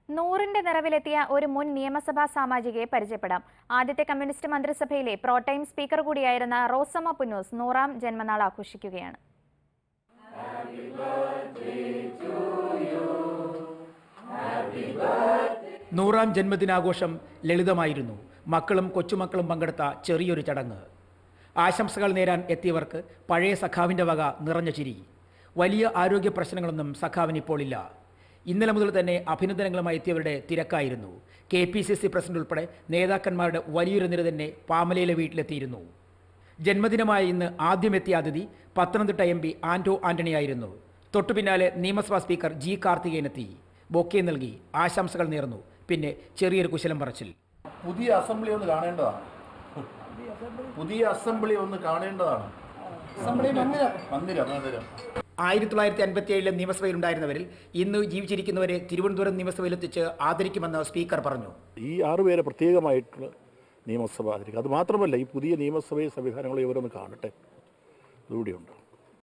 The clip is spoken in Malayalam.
നൂറിന്റെ നിറവിലെത്തിയ ഒരു മുൻ നിയമസഭാ സാമാജികയെ പരിചയപ്പെടാം ആദ്യത്തെ കമ്മ്യൂണിസ്റ്റ് മന്ത്രിസഭയിലെ പ്രോടൈം സ്പീക്കർ കൂടിയായിരുന്ന റോസമ്മ പുന്നൂസ് നൂറാം ജന്മനാൾ ആഘോഷിക്കുകയാണ് നൂറാം ജന്മദിനാഘോഷം ലളിതമായിരുന്നു മക്കളും കൊച്ചുമക്കളും പങ്കെടുത്ത ചെറിയൊരു ചടങ്ങ് ആശംസകൾ നേരാൻ എത്തിയവർക്ക് പഴയ സഖാവിൻ്റെ വക നിറഞ്ഞ ചിരി വലിയ ആരോഗ്യ പ്രശ്നങ്ങളൊന്നും സഖാവിന് ഇപ്പോൾ ഇല്ല ഇന്നലെ മുതൽ തന്നെ അഭിനന്ദനങ്ങളുമായി എത്തിയവരുടെ തിരക്കായിരുന്നു K P C C president ഉൾപ്പെടെ നേതാക്കന്മാരുടെ വലിയൊരു നിര തന്നെ പാമലയിലെ വീട്ടിലെത്തിയിരുന്നു ജന്മദിനമായ ഇന്ന് ആദ്യമെത്തിയ അതിഥി പത്തനംതിട്ട എം പി ആന്റോ ആന്റണിയായിരുന്നു തൊട്ടു പിന്നാലെ നിയമസഭാ സ്പീക്കർ ജി കാർത്തികേയനെത്തി ബൊക്കെ നൽകി ആശംസകൾ നേർന്നു പിന്നെ ചെറിയൊരു കുശലം പറച്ചിൽ പുതിയ അസംബ്ലി ഒന്ന് കാണേണ്ടതാണ് പുതിയ അസംബ്ലി ഒന്ന് കാണേണ്ടതാണ് മന്ദിരം മന്ദിരം ആയിരത്തി തൊള്ളായിരത്തി അൻപത്തി ഏഴിലെ നിയമസഭയിലുണ്ടായിരുന്നവരിൽ ഇന്ന് ജീവിച്ചിരിക്കുന്നവരെ തിരുവനന്തപുരം നിയമസഭയിലെത്തിച്ച് ആദരിക്കുമെന്ന് സ്പീക്കർ പറഞ്ഞു ഈ ആറുപേരെ പ്രത്യേകമായിട്ടുള്ള നിയമസഭ ആദരിക്കുക അത് മാത്രമല്ല ഈ പുതിയ നിയമസഭയും സംവിധാനങ്ങളും ഇവരൊന്ന് കാണട്ടെ അതുകൂടിയുണ്ട്